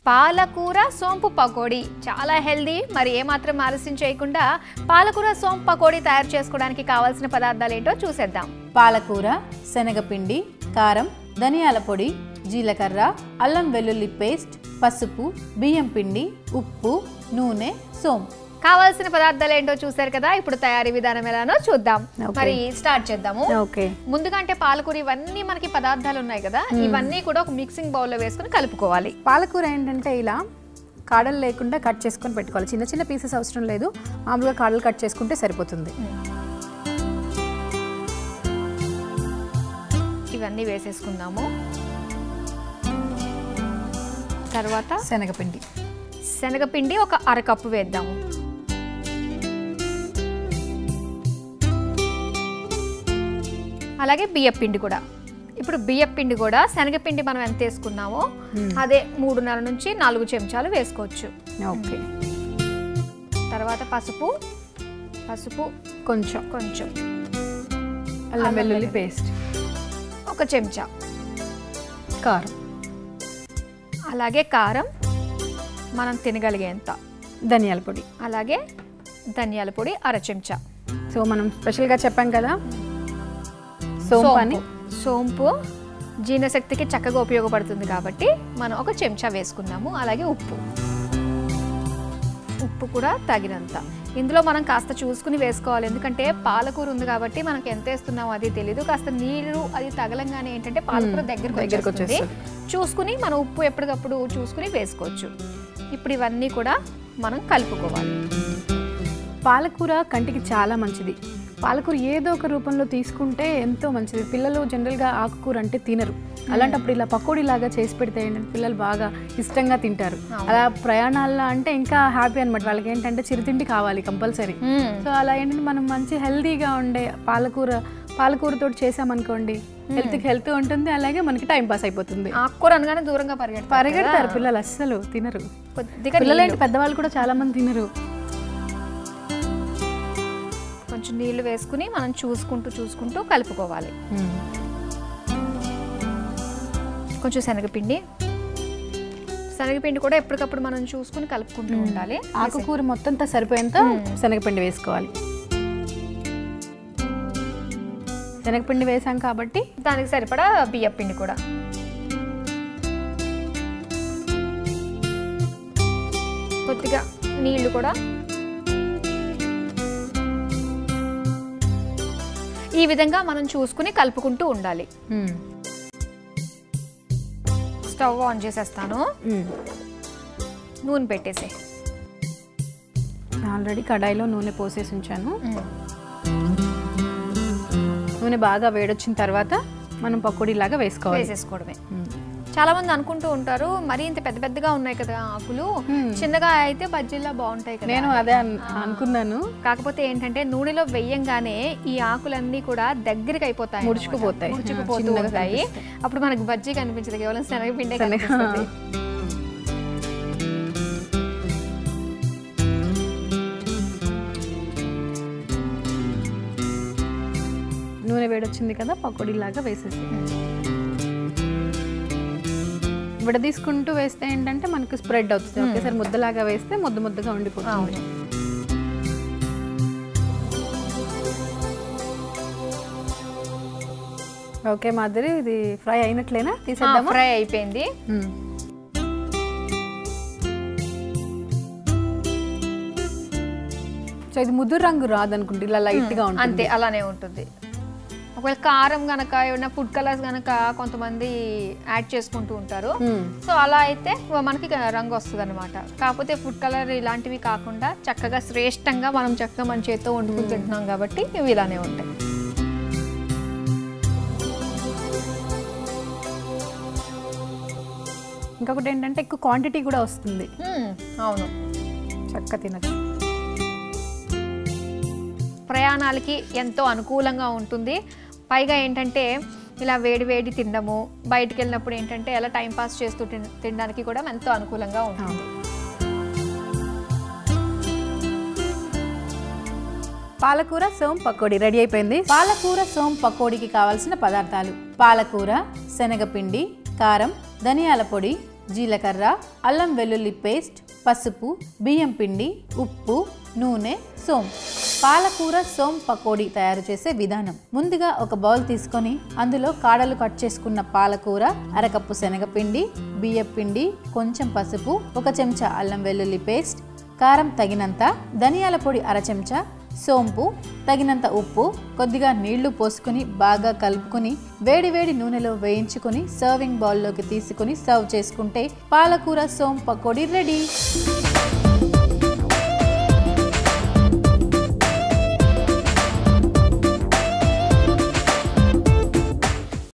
పాలకూర సోంపు పకోడీ చాలా హెల్దీ మరి ఏమాత్రం ఆలస్యం చేయకుండా పాలకూర సోంపు పకోడీ తయారు చేసుకోవడానికి కావాల్సిన పదార్థాలు ఏంటో చూసేద్దాం పాలకూర శనగపిండి కారం ధనియాల పొడి జీలకర్ర అల్లం వెల్లుల్లి పేస్ట్ పసుపు బియ్యం పిండి ఉప్పు నూనె సోంపు కావాల్సిన పదార్థాలు ఏంటో చూసారు కదా ఇప్పుడు తయారీ విధానం ఎలానో చూద్దాం Okay. మరి స్టార్ట్ చేద్దాము ఓకే ముందుగా అంటే పాలకూర ఇవన్నీ మనకి పదార్థాలు ఉన్నాయి కదా ఇవన్నీ కూడా ఒక మిక్సింగ్ బౌల్లో వేసుకుని కలుపుకోవాలి పాలకూర ఏంటంటే ఇలా కాడలు లేకుండా కట్ చేసుకొని పెట్టుకోవాలి చిన్న చిన్న పీసెస్ అవసరం లేదు మామూలుగా కాడలు కట్ చేసుకుంటే సరిపోతుంది ఇవన్నీ వేసేసుకుందాము తర్వాత శనగపిండి శనగపిండి ఒక అరకప్పు వేద్దాము అలాగే బియ్యపిండి కూడా ఇప్పుడు బియ్యపిండి కూడా శనగపిండి మనం ఎంత వేసుకున్నామో అదే మూడున్నర నుంచి నాలుగు చెంచాలు వేసుకోవచ్చు ఓకే తర్వాత పసుపు పసుపు కొంచెం కొంచెం అల్లం వెల్లుల్లి పేస్ట్ ఒక చెంచా కారం అలాగే కారం మనం తినగలిగేంత ధనియాల పొడి అలాగే ధనియాల పొడి అర చెంచా సో మనం స్పెషల్గా చెప్పాం కదా సోంపు అని సోంపు జీర్ణశక్తికి చక్కగా ఉపయోగపడుతుంది కాబట్టి మనం ఒక చెంచా వేసుకున్నాము అలాగే ఉప్పు ఉప్పు కూడా తగినంత ఇందులో మనం కాస్త చూసుకుని వేసుకోవాలి ఎందుకంటే పాలకూర ఉంది కాబట్టి మనకి ఎంత వేస్తున్నామో అది తెలియదు కాస్త నీళ్ళు అది తగలంగానే ఏంటంటే పాలకూర దగ్గరకు దగ్గరకు వచ్చేస్తుంది చూసుకుని మనం ఉప్పు ఎప్పటికప్పుడు చూసుకుని వేసుకోవచ్చు ఇప్పుడు ఇవన్నీ కూడా మనం కలుపుకోవాలి పాలకూర కంటికి చాలా మంచిది పాలకూర ఏదో ఒక రూపంలో తీసుకుంటే ఎంతో మంచిది పిల్లలు జనరల్గా ఆకుకూర అంటే తినరు అలాంటప్పుడు ఇలా పకోడీ లాగా చేసి పెడితే ఏంటంటే పిల్లలు బాగా ఇష్టంగా తింటారు అలా ప్రయాణాల్లో అంటే ఇంకా హ్యాపీ అనమాట వాళ్ళకి ఏంటంటే చిరుతిండి కావాలి కంపల్సరీ సో అలా ఏంటంటే మనం మంచి హెల్తీగా ఉండే పాలకూర పాలకూరతో చేసామనుకోండి హెల్త్కి హెల్త్ ఉంటుంది అలాగే మనకి టైం పాస్ అయిపోతుంది ఆకుకూర అనగానే దూరంగా పరిగెడతారు పరిగెడతారు పిల్లలు అస్సలు తినరు కొద్దిగా పిల్లలు ఏంటి పెద్దవాళ్ళు కూడా చాలా మంది తినరు కొంచెం నీళ్లు వేసుకుని మనం చూసుకుంటూ చూసుకుంటూ కలుపుకోవాలి కొంచెం శనగపిండి శనగపిండి కూడా ఎప్పటికప్పుడు మనం చూసుకుని కలుపుకుంటూ ఉండాలి ఆకుకూర మొత్తంతో సరిపోయేంత శనగపిండి వేసుకోవాలి శనగపిండి వేసాం కాబట్టి దానికి సరిపడా బియ్యం పిండి కూడా కొద్దిగా నీళ్లు కూడా ఈ విధంగా మనం చూసుకుని కలుపుకుంటూ ఉండాలి స్టవ్ ఆన్ చేసేస్తాను నూనె పెట్టేసే ఆల్రెడీ కడాయిలో నూనె పోసేసి ఉంచాను నూనె బాగా వేడొచ్చిన తర్వాత మనం పకోడీలాగా వేసుకోవాలి వేసేసుకోవడమే మ్మ్. చాలా మంది అనుకుంటూ ఉంటారు మరి ఇంత పెద్ద పెద్దగా ఉన్నాయి కదా ఆకులు చిన్నగా అయితే బజ్జీలా బాగుంటాయి కదా నేను అదే అన్- అనుకున్నాను కాకపోతే ఏంటంటే నూనెలో వెయ్యంగానే ఈ ఆకులన్నీ కూడా దగ్గరికి అయిపోతాయి అన్నమాట. ముడుచుకుపోతాయి. ముడుచుకుపోతూ చిన్నగా ఉంటాయి అప్పుడు మనకి బజ్జీ కనిపించదు కేవలం శనగపిండే కనిపిస్తుంది నూనె వేడొచ్చింది కదా పకోడీలాగా వేసేసి విడదీసుకుంటూ వేస్తే ఏంటంటే మనకు స్ప్రెడ్ అవుతుంది ఒకేసారి ముద్దలాగా వేస్తే ముద్ద ముద్దగా ఉండిపోతుంది అవును ఓకే మాదిరి ఇది ఫ్రై అయినట్లేనా తీసేద్దామా ఫ్రై అయిపోయింది మ్మ్. సో ఇది ముదురు రంగు రాదనుకుంటే ఇలా లైట్ గా ఉంటుంది అంతే అలానే ఉంటుంది ఒకవేళ కారం గనక ఏమైనా ఫుడ్ కలర్స్ గనక కొంతమంది యాడ్ చేసుకుంటూ ఉంటారు మ్మ్. సో అలా అయితే మనకి రంగు వస్తుంది అనమాట కాకపోతే ఫుడ్ కలర్ ఇలాంటివి కాకుండా చక్కగా శ్రేష్టంగా మనం చక్కగా మన చేతితో వండుకుని తింటున్నాం కాబట్టి ఇవి ఇలానే ఉంటాయి ఇంకొకటి ఏంటంటే ఎక్కువ క్వాంటిటీ కూడా వస్తుంది మ్మ్, అవును చక్క తినచ్చు ప్రయాణాలకి ఎంతో అనుకూలంగా ఉంటుంది పైగా ఏంటంటే ఇలా వేడి వేడి తినడము బయటికి వెళ్ళినప్పుడు ఏంటంటే ఎలా టైం పాస్ చేస్తూ తిన- తినడానికి కూడా ఎంతో అనుకూలంగా ఉంటుంది పాలకూర సోం పకోడీ రెడీ అయిపోయింది పాలకూర సోం పకోడీకి కావలసిన పదార్థాలు పాలకూర శనగపిండి కారం ధనియాల పొడి జీలకర్ర అల్లం వెల్లుల్లి పేస్ట్ పసుపు బియ్యం పిండి ఉప్పు నూనె సోంపు పాలకూర సోం పకోడీ తయారు చేసే విధానం ముందుగా ఒక బౌల్ తీసుకొని అందులో కాడలు కట్ చేసుకున్న పాలకూర అరకప్పు శనగపిండి బియ్యం పిండి కొంచెం పసుపు ఒక చెంచా అల్లం వెల్లుల్లి పేస్ట్ కారం తగినంత ధనియాల పొడి అర చెంచా సోంపు తగినంత ఉప్పు కొద్దిగా నీళ్లు పోసుకొని బాగా కలుపుకొని వేడి వేడి నూనెలో వేయించుకొని సర్వింగ్ బౌల్లోకి తీసుకొని సర్వ్ చేసుకుంటే పాలకూర సోం పకోడీ రెడీ